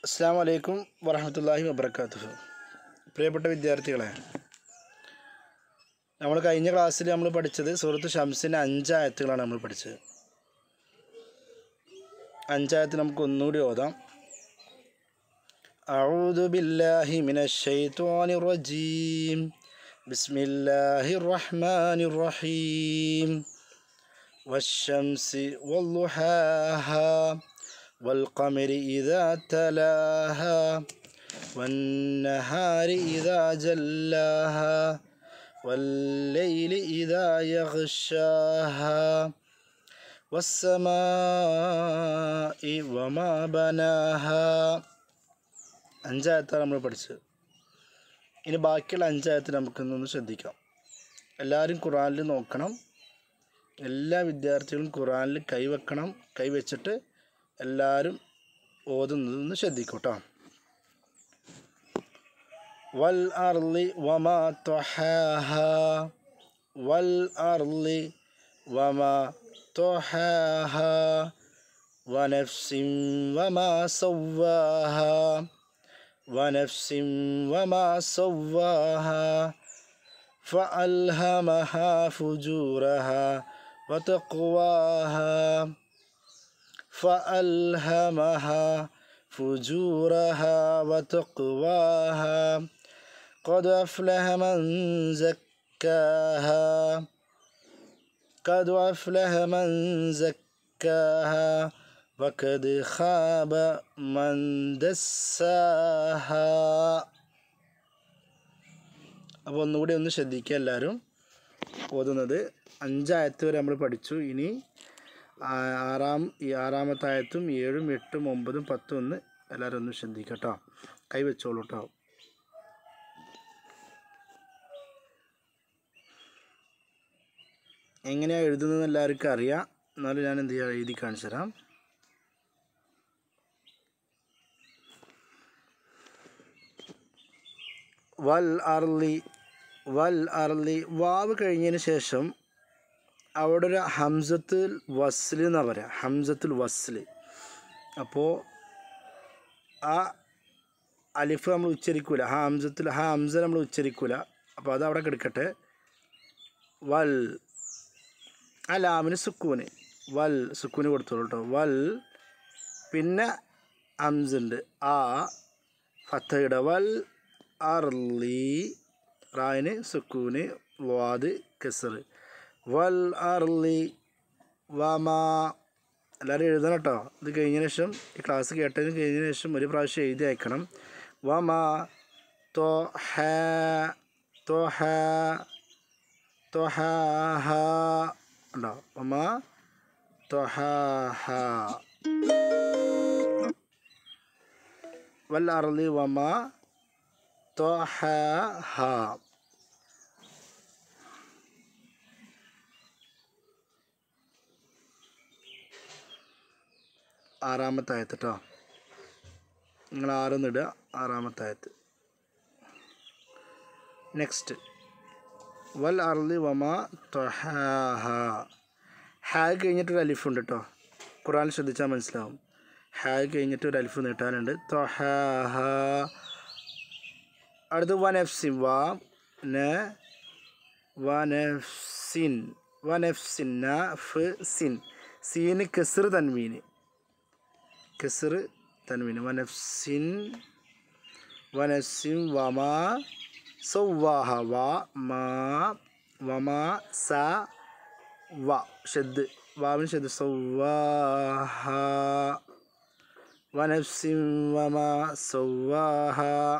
അസ്സാം വലൈക്കും വറഹമത്തല്ലാഹി വബർക്കാത്തു പ്രിയപ്പെട്ട വിദ്യാർത്ഥികളെ നമ്മൾ കഴിഞ്ഞ ക്ലാസ്സിൽ നമ്മൾ പഠിച്ചത് സൂറത്ത് ഷംസിൻ്റെ അഞ്ചായത്തുകളാണ് നമ്മൾ പഠിച്ചത് അഞ്ചായത്ത് നമുക്ക് ഒന്നുകൂടി ഓതാം أعوذ بالله من الشيطان الرجيم بسم الله الرحمن الرحيم والشمس والضحاها والقمر إذا تلاها والنهار إذا جلاها والليل إذا يغشاها والسماء وما بناها അഞ്ചായത്താണ് നമ്മൾ പഠിച്ചത് ഇനി ബാക്കിയുള്ള അഞ്ചായത്തിൽ നമുക്കൊന്നൊന്ന് ശ്രദ്ധിക്കാം എല്ലാവരും ഖുറാനിൽ നോക്കണം എല്ലാ വിദ്യാർത്ഥികളും ഖുറാനിൽ കൈവെക്കണം കൈവച്ചിട്ട് എല്ലാവരും ഓതുന്നതൊന്ന് ശ്രദ്ധിക്കും കേട്ടോ വൽ അർലി വമാ ത്വഹാഹ വൽ അർലി വമാ ത്വഹാഹ ونفس وما سواها ونفس وما سواها فألهمها فجورها وتقواها فألهمها فجورها وتقواها قد أفلح من زكاها قد أفلح من زكاها وقد خاب من دساها അപ്പോൾ ഒന്നുകൂടി ഒന്ന് ശ്രദ്ധിക്കുക എല്ലാവരും ഓതുന്നത് അഞ്ചായത്ത് വരെ നമ്മൾ പഠിച്ചു ഇനി ആ- ആറാം ഈ ആറാമത്തെ ആയത്തും ഏഴും എട്ടും ഒമ്പതും പത്തും ഒന്ന് എല്ലാവരും ഒന്ന് ശ്രദ്ധിക്കുക കേട്ടോ കൈവച്ചോളൂ കേട്ടോ എങ്ങനെയാണ് എഴുതുന്നത് എല്ലാവർക്കും അറിയാം എന്നാലും ഞാൻ എന്ത് ചെയ്യാം എഴുതി കാണിച്ചു തരാം വൽ അർലി വൽ അർലി വാവ് കഴിഞ്ഞതിന് ശേഷം അവിടെ ഒരു ഹംസത്തുൽ വസ്ല് എന്നാ പറയുക ഹംസത്തുൽ വസ്ല് അപ്പോൾ ആ അലിഫ് നമ്മൾ ഉച്ചരിക്കൂല ആ ഹംസത്തിൽ ആ ഹംസ നമ്മൾ ഉച്ചരിക്കൂല അപ്പോൾ അത് അവിടെ കിടക്കട്ടെ വൽ ആ ലാമിന് സുക്കൂന് വൽ സുക്കൂന് കൊടുത്തോളൂ കേട്ടോ വൽ പിന്നെ ഹംസുണ്ട് ആ ഫത്തയുടെ വൽ അർലി റായിന് സുക്കൂന് വാദ് കസർ വൽ അർലി വമാ എല്ലാവരും എഴുതണം കേട്ടോ ഇത് കഴിഞ്ഞതിന് ശേഷം ഈ ക്ലാസ് കേട്ടതിന് കഴിഞ്ഞതിന് ശേഷം ഒരു പ്രാവശ്യം എഴുതി അയക്കണം വമാ തോ ഹ തോ ഹ തോ ഹ ഹ ഉണ്ടോ വമാ തോ ഹ ഹ വൽ അർലി വമാ തോ ഹ ഹ ആറാമത്തെ ആയത്ത് കേട്ടോ നിങ്ങൾ ആറൊന്ന് ഇടുക ആറാമത്തെ ആയത്ത് നെക്സ്റ്റ് വൽ അർലി വമ തൊഹാഹ ഹാ കഴിഞ്ഞിട്ടൊരു അലിഫ് ഉണ്ട് കേട്ടോ ഖുറാൻ ശ്രദ്ധിച്ചാൽ മനസ്സിലാവും ഹാ കഴിഞ്ഞിട്ട് ഒരു അലിഫ് നീട്ടാനുണ്ട് തൊഹാഹ അടുത്ത് വൻ എഫ് സിൻ വാ ന വനഫ്സിൻ വനഫ്സിൻ ന ഫ് സിൻ സീന് കെസർ തൻവീന് കെസർ തൻവീന് വനഫ്സിൻ വനഫ്സിൻ വമാ സൗവാഹ വ മാ വമാ സ വ ഷദ് വാവിന് ഷദ് സൗവാഹ വനഫ്സിൻ വമാ സൗവാഹ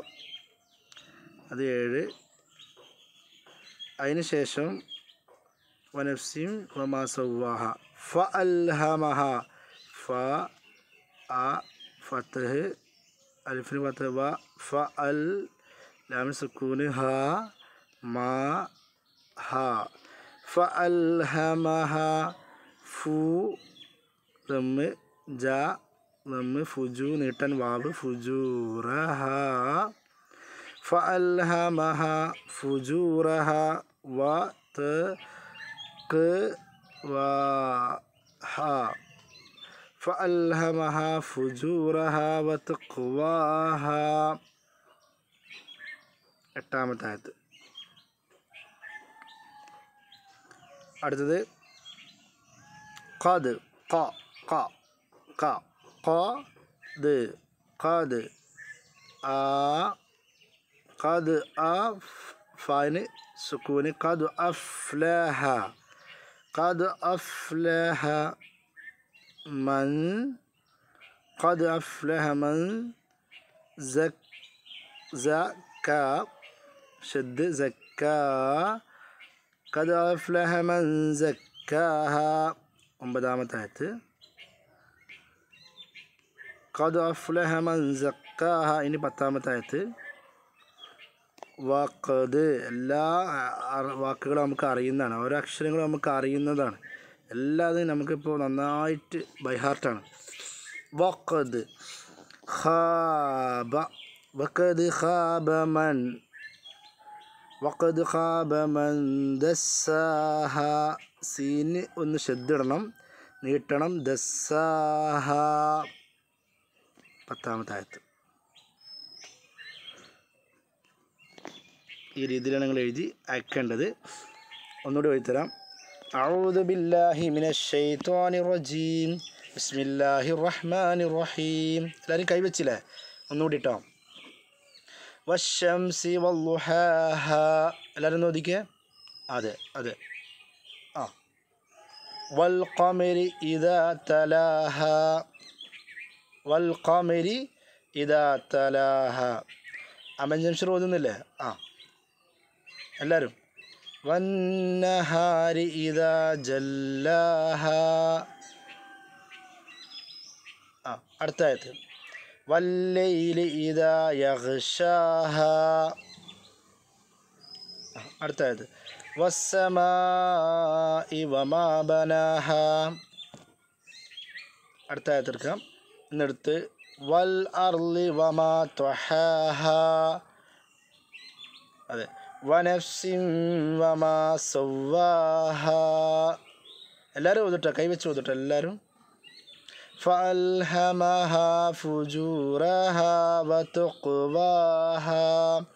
അത് ഏഴ് അതിന് ശേഷം വനഫ്സിം വമാ സൗവാഹ ഫ അൽഹമഹ ഫ അ ഫത്തഹ് അലിഫിന് ഫത്തഹ് വ ഫ അൽ ലാമിന് സുക്കൂന് ഹ മാ ഹ ഫ അൽഹമഹ ഫു റമ്മ് ജ റമ്മ് ഫുജു നീട്ടൻ വാവ് ഫുജൂറഹ فألهمها فجورها وتقواها فألهمها فجورها وتقواها എട്ടാമത്തെ ആയത്ത് അടുത്തത് ഖാദ് ഖ ഖ ഖ ഖാദ് ഖാദ് ആ ഖാദ് ആ ഫാന് സുക്കൂന് ഖാദ് അഫ്ലഹ ഖാദ് അഫ്ലഹ മൻ ഖാദ് അഫ്ലഹ മൻ زك زكى شد زكى قد أفلح من زكاها ഒമ്പതാമത്തെ ആയത്ത് ഖദ് അഫ്ലഹ മൻ സക്കാഹ ഇനി പത്താമത്തെ ആയത്ത് വഖദ് എല്ലാ അ- വാക്കുകളും നമുക്ക് അറിയുന്നതാണ് ഓരോ അക്ഷരങ്ങളും നമുക്ക് അറിയുന്നതാണ് എല്ലാതും നമുക്കിപ്പോൾ നന്നായിട്ട് ബൈഹാർട്ടാണ് വഖദ് ഖാബ വഖദ് ഖാബ മൻ വഖദ് ഖാബ മൻ ദസ്സാഹ സീന് ഒന്ന് ശ്രദ്ധിടണം നീട്ടണം ദസ്സാഹ പത്താമത്തെ ആയത്ത് ഈ രീതിയിലാണ് നിങ്ങൾ എഴുതി അയക്കേണ്ടത് ഒന്നുകൂടി എഴുതിത്തരാം أعوذ بالله من الشيطان الرجيم بسم الله الرحمن الرحيم എല്ലാവരും കൈവച്ചില്ലേ ഒന്നുകൂടി ഇട്ടോ വശംസി വല്ലുഹാഹ എല്ലാവരും നോദിക്കേ അതെ അതെ ആ വൽഖമരി ഇദാ തലാഹ വൽഖമരി ഇദാ തലാഹ അമഞ്ചംഷർ ഓതുന്നില്ലേ ആ എല്ലാവരും വന്നഹാരി ഇദാ ജല്ലാഹ ആ അടുത്ത ആയത്ത് വല്ലൈലി ഇദാ യഗ്ഷാഹ ആ, അടുത്ത ആയത് വസ്സമായി വമാ ബനാഹ അടുത്ത ആയത്ത് എടുക്കാം ഇന്നെടുത്ത് വൽ അർലി വമാ ത്വഹാഹ അതെ വനഫ്സിൻ വമാ സവ്വാഹ എല്ലാവരും ഓതിട്ടോ കൈവച്ച് ഓതിട്ടോ എല്ലാവരും فألهمها فجورها وتقواها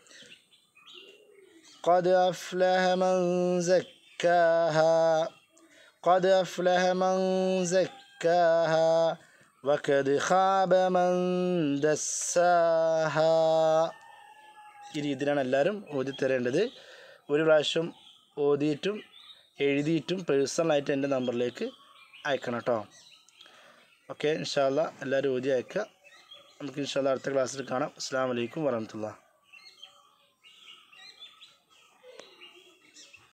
قد أفلح من زكاها قد أفلح من زكاها وقد خاب من دساها ഈ രീതിയിലാണ് എല്ലാവരും ഓതി തരേണ്ടത് ഒരു പ്രാവശ്യം ഓതിയിട്ടും എഴുതിയിട്ടും പേഴ്സണലായിട്ട് എൻ്റെ നമ്പറിലേക്ക് അയക്കണം കേട്ടോ ഓക്കെ ഇൻഷാല്ല എല്ലാവരും ഓതി അയക്കുക നമുക്ക് ഇൻഷാല്ല അടുത്ത ക്ലാസ്സിൽ കാണാം അസ്സാം വലൈക്കും വരഹമുല്ല